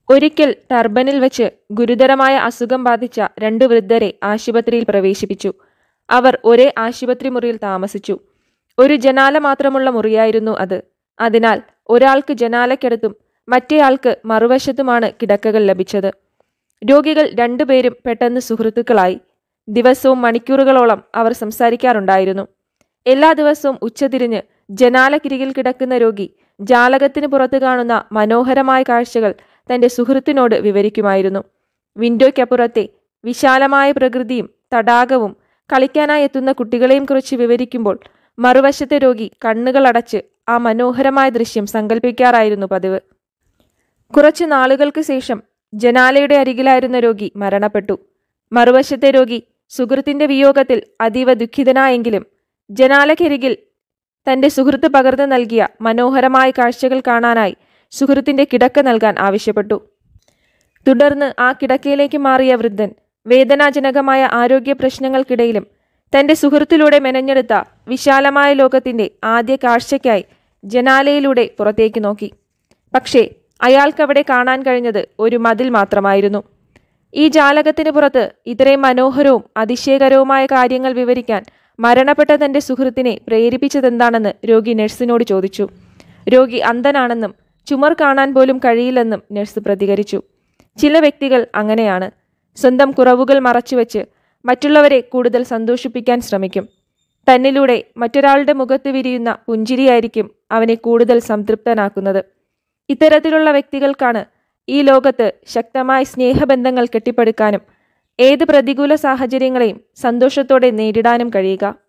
ഒരിക്കൽ ടർബനിൽ വെച്ച് ഗുരുതരമായ അസുഖം ബാധിച്ച രണ്ട് വൃദ്ധരെ ആശുപത്രിയിൽ പ്രവേശിപ്പിച്ചു അവർ ഒരേ ആശുപത്രി മുറിയിൽ താമസിച്ചു ഒരു ജനാല മാത്രമുള്ള മുറിയായിരുന്നു അത് അതിനാൽ ഒരാൾക്ക് ജനാലയ്ക്കടുത്തും മറ്റേയാൾക്ക് മറുവശത്തുമാണ് കിടക്കകൾ ലഭിച്ചത് രോഗികൾ രണ്ടുപേരും പെട്ടെന്ന് സുഹൃത്തുക്കളായി ദിവസവും മണിക്കൂറുകളോളം അവർ സംസാരിക്കാറുണ്ടായിരുന്നു എല്ലാ ദിവസവും ഉച്ചതിരിഞ്ഞ് ജനാലക്കിരികിൽ കിടക്കുന്ന രോഗി ജാലകത്തിന് പുറത്ത് കാണുന്ന മനോഹരമായ കാഴ്ചകൾ തന്റെ സുഹൃത്തിനോട് വിവരിക്കുമായിരുന്നു വിൻഡോയ്ക്കപ്പുറത്തെ വിശാലമായ പ്രകൃതിയും തടാകവും കളിക്കാനായി എത്തുന്ന കുട്ടികളെയും കുറിച്ച് വിവരിക്കുമ്പോൾ മറുവശത്തെ രോഗി കണ്ണുകളടച്ച് ആ മനോഹരമായ ദൃശ്യം സങ്കല്പിക്കാറായിരുന്നു പതിവ് കുറച്ചു നാളുകൾക്ക് ശേഷം ജനാലയുടെ അരികിലായിരുന്ന രോഗി മരണപ്പെട്ടു മറുവശത്തെ രോഗി സുഹൃത്തിന്റെ വിയോഗത്തിൽ അതീവ ദുഃഖിതനായെങ്കിലും ജനാലക്കരികിൽ തന്റെ സുഹൃത്ത് പകർന്നു നൽകിയ മനോഹരമായ കാഴ്ചകൾ കാണാനായി സുഹൃത്തിന്റെ കിടക്ക നൽകാൻ ആവശ്യപ്പെട്ടു തുടർന്ന് ആ കിടക്കയിലേക്ക് മാറിയ വൃദ്ധൻ വേദനാജനകമായ ആരോഗ്യ പ്രശ്നങ്ങൾക്കിടയിലും തന്റെ സുഹൃത്തിലൂടെ മെനഞ്ഞെടുത്ത വിശാലമായ ലോകത്തിന്റെ ആദ്യ കാഴ്ചയ്ക്കായി ജനാലയിലൂടെ പുറത്തേക്ക് നോക്കി പക്ഷേ അയാൾക്കവിടെ കാണാൻ കഴിഞ്ഞത് ഒരു മതിൽ മാത്രമായിരുന്നു ഈ ജാലകത്തിന് പുറത്ത് ഇത്രയും മനോഹരവും അതിശയകരവുമായ കാര്യങ്ങൾ വിവരിക്കാൻ മരണപ്പെട്ട തന്റെ സുഹൃത്തിനെ പ്രേരിപ്പിച്ചതെന്താണെന്ന് രോഗി നഴ്സിനോട് ചോദിച്ചു രോഗി അന്ധനാണെന്നും ചുമർ കാണാൻ പോലും കഴിയില്ലെന്നും നഴ്സ് പ്രതികരിച്ചു ചില വ്യക്തികൾ അങ്ങനെയാണ് സ്വന്തം കുറവുകൾ മറച്ചുവെച്ച് മറ്റുള്ളവരെ കൂടുതൽ സന്തോഷിപ്പിക്കാൻ ശ്രമിക്കും തന്നിലൂടെ മറ്റൊരാളുടെ മുഖത്ത് വിരിയുന്ന പുഞ്ചിരിയായിരിക്കും അവനെ കൂടുതൽ സംതൃപ്തനാക്കുന്നത് ഇത്തരത്തിലുള്ള വ്യക്തികൾക്കാണ് ഈ ലോകത്ത് ശക്തമായ സ്നേഹബന്ധങ്ങൾ കെട്ടിപ്പടുക്കാനും ഏത് പ്രതികൂല സാഹചര്യങ്ങളെയും സന്തോഷത്തോടെ നേരിടാനും കഴിയുക